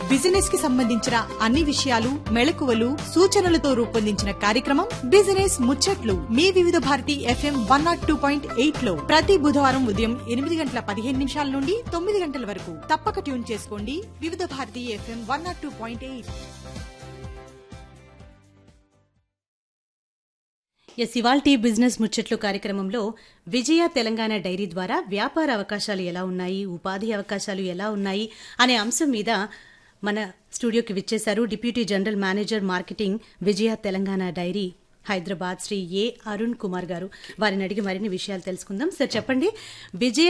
business కి సంబంధించిన అన్ని విషయాలు మెళకువలు సూచనలతో రూపొందించిన కార్యక్రమం బిజినెస్ ముచ్చట్లు మీ Vividh Bharati FM one naught two point eight లో ప్రతి బుధవారం ఉదయం ఎనిమిది గంటల పదిహేను నిమిషాల నుండి తొమ్మిది గంటల వరకు తప్పక ట్యూన్ చేసుకోండి Vividh Bharati FM one naught two point eight ఎస్ ఇవాల్టి బిజినెస్ ముచ్చట్లు కార్యక్రమంలో విజయ తెలంగాణ డైరీ ద్వారా వ్యాపార అవకాశాలు ఎలా ఉన్నాయి ఉపాధి అవకాశాలు ఎలా ఉన్నాయి అనే అంశం మీద మన స్టూడియోకి విచ్చేశారు deputy general manager marketing Vijaya Telangana dairy Hyderabad Shri A Arun Kumar గారు వారిని అడిగి మరిన్ని విషయాలు తెలుసుకుందాం సార్ చెప్పండి విజయ